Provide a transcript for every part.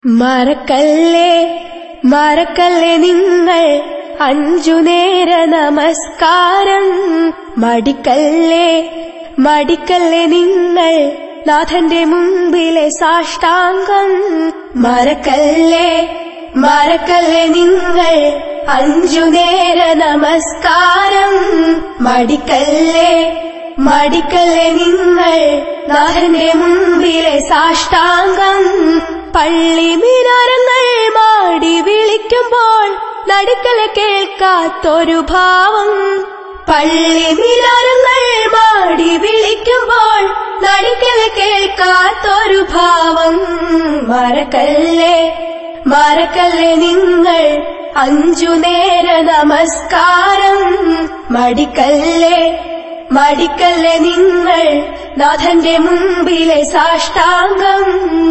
മറക്കല്ലേ മറക്കല്ലേ നിങ്ങൾ അഞ്ചു നേര നമസ്കാരം മടിക്കല്ലേ മടിക്കല്ലേ നിങ്ങൾ നാഥന്റെ മുമ്പിലെ സാഷ്ടാംഗം മറക്കല്ലേ മറക്കല്ലേ നിങ്ങൾ അഞ്ചു നേര നമസ്കാരം മടിക്കല്ലേ മടിക്കല്ലേ നിങ്ങൾ നാഥന്റെ മുമ്പിലെ സാഷ്ടാംഗം പള്ളി മിനാരങ്ങൾ മാടി വിളിക്കുമ്പോൾ നടുക്കല കേൾക്കാത്തൊരു ഭാവം പള്ളി മിനാരങ്ങൾ മാടി വിളിക്കുമ്പോൾ നടുക്കല കേൾക്കാത്തൊരു ഭാവം മറക്കല്ലേ മറക്കല്ലേ നിങ്ങൾ അഞ്ചു നേര നമസ്കാരം മടിക്കല്ലേ മടിക്കല്ലേ നിങ്ങൾ നാഥന്റെ മുമ്പിലെ സാഷ്ടാംഗം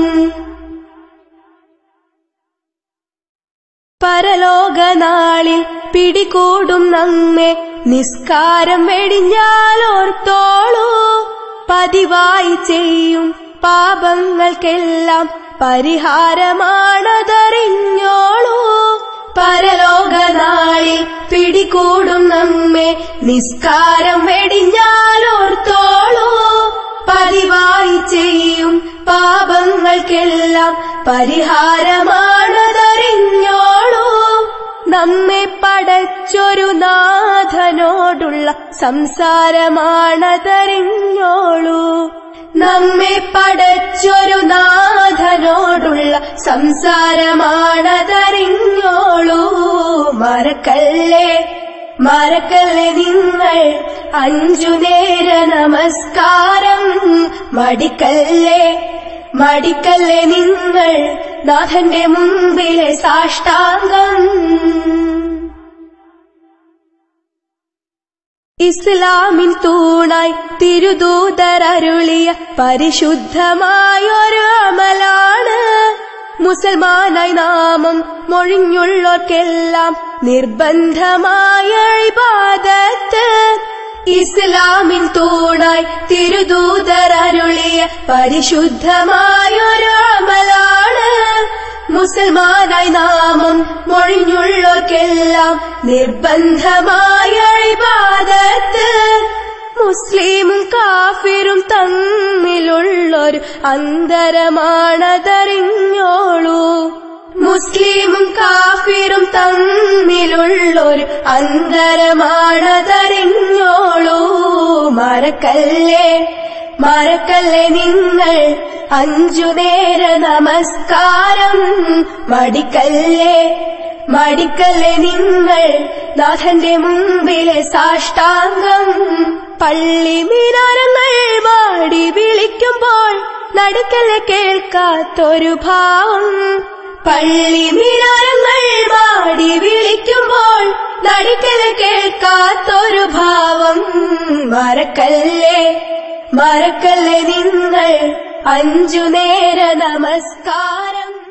പരലോകനാളിൽ പിടികൂടും നമ്മെ നിസ്കാരം വെടിഞ്ഞാലോർത്തോളൂ പതിവായി ചെയ്യും പാപങ്ങൾക്കെല്ലാം പരിഹാരമാണതറിഞ്ഞോളൂ പരലോകനാളിൽ പിടികൂടും നമ്മെ നിസ്കാരം വെടിഞ്ഞാലോർത്തോളൂ പതിവായി ചെയ്യും പാപങ്ങൾക്കെല്ലാം പരിഹാരമാണതറിഞ്ഞോളൂ നമ്മെ പടച്ചൊരു നാഥനോടുള്ള സംസാരമാണതറിഞ്ഞോളൂ നമ്മെ പടച്ചൊരു നാഥനോടുള്ള സംസാരമാണതറിഞ്ഞോളൂ മറക്കല്ലേ മറക്കല്ലേ നിങ്ങൾ അഞ്ചു നേര നമസ്കാരം മടിക്കല്ലേ മടിക്കല്ലേ നിങ്ങൾ നാഥന്റെ മുമ്പിലെ സാഷ്ടാംഗം ഇസ്ലാമിൻ തൂണായി തിരുദൂതരരുളിയ പരിശുദ്ധമായൊരു അമലാണ് മുസൽമാനായി നാമം മൊഴിഞ്ഞുള്ളവർക്കെല്ലാം നിർബന്ധമായ ഇബാദത്ത് ഇസ്ലാമിൻ തൂണായി തിരുദൂതരരുളിയ പരിശുദ്ധമായൊരു അമലാണ് മുസൽമാനായി നാമം മൊഴിഞ്ഞുള്ളവർക്കെല്ലാം നിർബന്ധമായ ഇബാദത്ത് മുസ്ലിമും കാഫിറും തമ്മിലുള്ളൊരു അന്തരമാണതറിഞ്ഞോളൂ മുസ്ലിമും കാഫിറും തമ്മിലുള്ളൊരു അന്തരമാണതറിഞ്ഞോളൂ മറക്കല്ലേ മറക്കല്ലേ നിങ്ങൾ അഞ്ചു നേര നമസ്കാരം മടിക്കല്ലേ മടിക്കല്ലേ നിങ്ങൾ നാഥന്റെ മുമ്പിലെ സാഷ്ടാംഗം പള്ളി മിനാരങ്ങൾ മാടി വിളിക്കുമ്പോൾ നടുക്കല്ലേ കേൾക്കാത്തൊരു ഭാവം പള്ളി മിനാരങ്ങൾ മാടി വിളിക്കുമ്പോൾ നടുക്കല് കേൾക്കാത്തൊരു ഭാവം മറക്കല്ലേ മറക്കല്ലേ നിങ്ങൾ അഞ്ചു നേര നമസ്കാരം